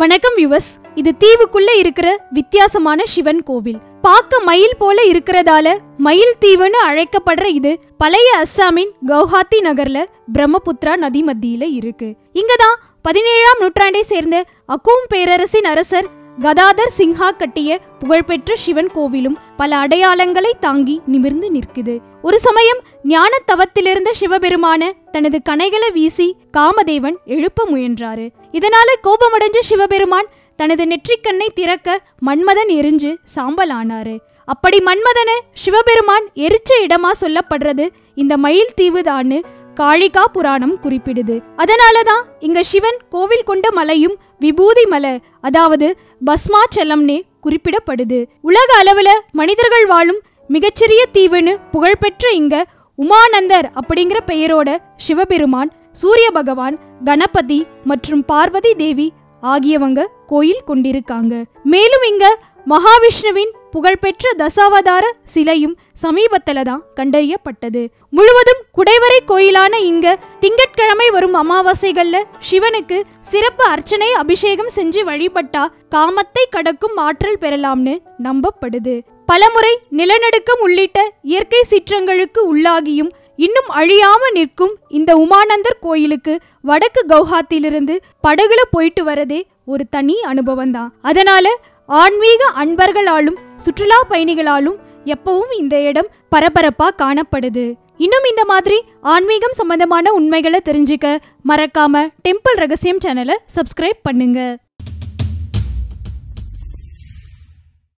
வணக்கம் யுவஸ் இது தீவுக்குள்ள இருக்கிற வித்தியாசமான சிவன் கோவில் பார்க்க மயில் போல இருக்கிறதால மயில் தீவுன்னு அழைக்கப்படுற இது பழைய அஸ்ஸாமின் கவுஹாத்தி நகர்ல பிரம்மபுத்திரா நதி மத்தியில இருக்கு இங்கதான் பதினேழாம் நூற்றாண்டை சேர்ந்த அகூம் பேரரசின் அரசர் கதாதர் சிங்ஹா கட்டிய புகழ்பெற்ற சிவன் கோவிலும் பல அடையாளங்களை தாங்கி நிமிர்ந்து நிற்குது ஒரு சமயம் ஞான தவத்திலிருந்த சிவபெருமான தனது கணைகளை வீசி காமதேவன் எழுப்ப முயன்றாரு இதனால கோபமடைஞ்ச சிவபெருமான் தனது நெற்றிக்கண்ணை திறக்க மன்மதன் எரிஞ்சு சாம்பலானாரு அப்படி மன்மதனை சிவபெருமான் எரிச்ச இடமா சொல்லப்படுறது இந்த மயில் தீவுதான்னு காளிகா புராணம் குறிப்பிடுது அதனாலதான் இங்க சிவன் கோவில் கொண்ட மலையும் விபூதி மலை அதாவது பஸ்மாச்சலம்னே குறிப்பிடப்படுது உலக அளவுல மனிதர்கள் வாழும் மிகச்சிறிய தீவுன்னு புகழ்பெற்ற இங்க உமானந்தர் அப்படிங்கிற பெயரோட சிவபெருமான் சூரிய பகவான் கணபதி மற்றும் பார்வதி தேவி ஆகியவங்க கோயில் கொண்டிருக்காங்க மேலும் இங்க மகாவிஷ்ணுவின் புகழ்பெற்ற தசாவதார சிலையும் சமீபத்துல தான் கண்டறியப்பட்டது முழுவதும் குடைவரை கோயிலான இங்க திங்கட்கிழமை வரும் அமாவாசைகள்ல சிவனுக்கு சிறப்பு அர்ச்சனை அபிஷேகம் செஞ்சு வழிபட்டா காமத்தை கடக்கும் ஆற்றல் பெறலாம்னு நம்பப்படுது பலமுறை நிலநடுக்கம் உள்ளிட்ட இயற்கை சீற்றங்களுக்கு உள்ளாகியும் இன்னும் அழியாம நிற்கும் இந்த உமானந்தர் கோயிலுக்கு வடக்கு கவுஹாத்திலிருந்து படகுல போயிட்டு வரதே ஒரு தனி அனுபவம் தான் அதனால ஆன்மீக அன்பர்களாலும் சுற்றுலா பயணிகளாலும் எப்பவும் இந்த இடம் பரபரப்பா காணப்படுது இன்னும் இந்த மாதிரி ஆன்மீகம் சம்பந்தமான உண்மைகளை தெரிஞ்சுக்க மறக்காம டெம்பிள் ரகசியம் சேனலை சப்ஸ்கிரைப் பண்ணுங்க